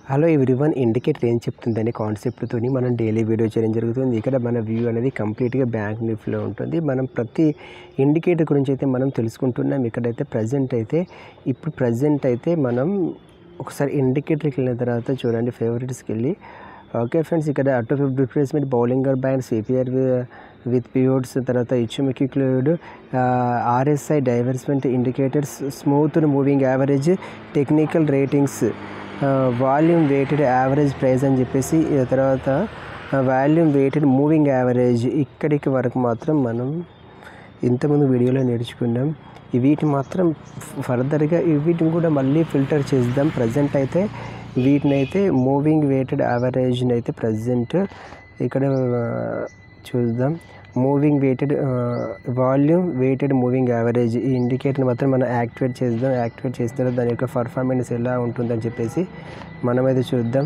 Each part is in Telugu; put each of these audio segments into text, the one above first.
హలో ఎవ్రీవన్ ఇండికేటర్ ఏం చెప్తుందని కాన్సెప్ట్తో మనం డైలీ వీడియో చేయడం జరుగుతుంది ఇక్కడ మన వ్యూ అనేది కంప్లీట్గా బ్యాంక్ నిఫ్టీలో ఉంటుంది మనం ప్రతి ఇండికేటర్ గురించి అయితే మనం తెలుసుకుంటున్నాం ఇక్కడైతే ప్రజెంట్ అయితే ఇప్పుడు ప్రజెంట్ అయితే మనం ఒకసారి ఇండికేటర్కి వెళ్ళిన తర్వాత చూడండి ఫేవరెట్స్కి వెళ్ళి ఓకే ఫ్రెండ్స్ ఇక్కడ అటు fifth replacement Bollinger band CPR with periods తర్వాత Ichimoku cloud RSI divergence indicators smooth moving average technical ratings volume weighted average price అని చెప్పేసి ఆ తర్వాత వాల్యూమ్ వెయిటెడ్ మూవింగ్ యావరేజ్ ఇక్కడికి వరకు మాత్రం మనం ఇంతకుముందు వీడియోలో నేర్చుకున్నాం ఈ వీటిని మాత్రం ఫర్దర్గా ఈ వీటిని కూడా మళ్ళీ ఫిల్టర్ చేద్దాం ప్రజెంట్ అయితే వీటిని అయితే మూవింగ్ వెయిటెడ్ యావరేజ్ని అయితే ప్రజెంట్ ఇక్కడ ఆ, చూద్దాం moving weighted volume weighted moving average ఈ ఇండికేటర్ని మాత్రం మనం యాక్టివేట్ చేద్దాం యాక్టివేట్ చేసిన తర్వాత దాని యొక్క పర్ఫార్మెన్స్ ఎలా ఉంటుందని చెప్పేసి మనమైతే చూద్దాం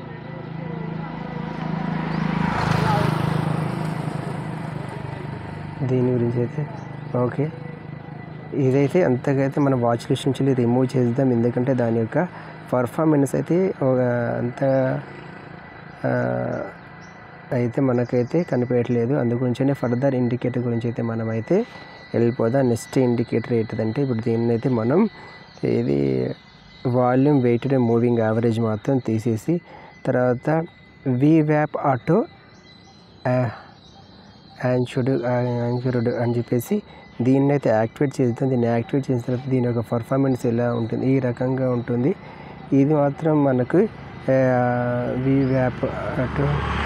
దీని గురించి అయితే ఓకే ఇదైతే అంతకైతే మన వాచ్ లిస్ట్ నుంచి రిమూవ్ చేద్దాం ఎందుకంటే దాని యొక్క పర్ఫార్మెన్స్ అయితే ఒక అంత ఆ, అయితే మనకైతే కనిపించట్లేదు అందు గురించే ఫర్దర్ ఇండికేటర్ గురించి అయితే మనం అయితే వెళ్ళిపోదాం నెక్స్ట్ ఇండికేటర్ ఏంటిదంటే ఇప్పుడు దీన్ని అయితే మనం ఇది వాల్యూమ్ వెయిటెడ్ మూవింగ్ యావరేజ్ మాత్రం తీసేసి తర్వాత వి వ్యాప్ ఆటో యాన్షుడ్ యాన్షుడ్ అని చెప్పేసి దీన్ని అయితే యాక్టివేట్ చేద్దాం దీన్ని యాక్టివేట్ చేసిన తర్వాత దీని యొక్క పర్ఫార్మెన్స్ ఎలా ఉంటుంది ఈ రకంగా ఉంటుంది ఇది మాత్రం మనకు వి వ్యాప్ అటు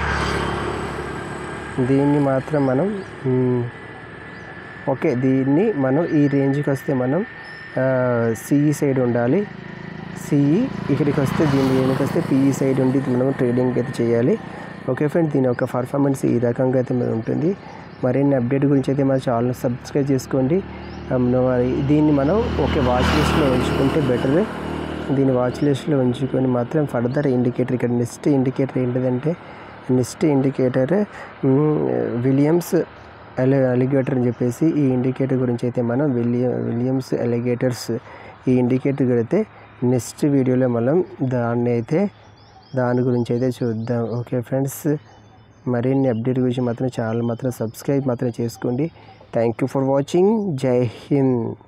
దీన్ని మాత్రం మనం మ్, ఓకే దీన్ని మనం ఈ రేంజ్కి వస్తే మనం సిఈ సైడ్ ఉండాలి సిఈ ఇక్కడికి వస్తే దీని దేనికి వస్తే పిఈ సైడ్ ఉండి మనం ట్రేడింగ్ అయితే చేయాలి ఓకే ఫ్రెండ్ దీని యొక్క పర్ఫార్మెన్స్ ఈ రకంగా అయితే మరి ఉంటుంది మరిన్ని అప్డేట్ గురించి అయితే మన ఛానల్ సబ్స్క్రైబ్ చేసుకోండి ఆ, మరి దీన్ని మనం ఓకే వాచ్ లిస్ట్లో ఉంచుకుంటే బెటర్ దీన్ని వాచ్ లిస్ట్లో ఉంచుకొని మాత్రం ఫర్దర్ ఇండికేటర్ ఇక్కడ నెక్స్ట్ ఇండికేటర్ ఏంటిదంటే నెక్స్ట్ ఇండికేటర్ విలియమ్స్ ఎలి అలిగేటర్ అని చెప్పేసి ఈ ఇండికేటర్ గురించి అయితే మనం విలియ విలియమ్స్ ఎలిగేటర్స్ ఈ ఇండికేటర్ అయితే నెక్స్ట్ వీడియోలో మనం దాన్ని అయితే దాని గురించి అయితే చూద్దాం ఓకే ఫ్రెండ్స్ మరిన్ని అప్డేట్ గురించి మాత్రం ఛానల్ మాత్రం సబ్స్క్రైబ్ మాత్రం చేసుకోండి థ్యాంక్ యూ ఫర్ వాచింగ్ జై హింద్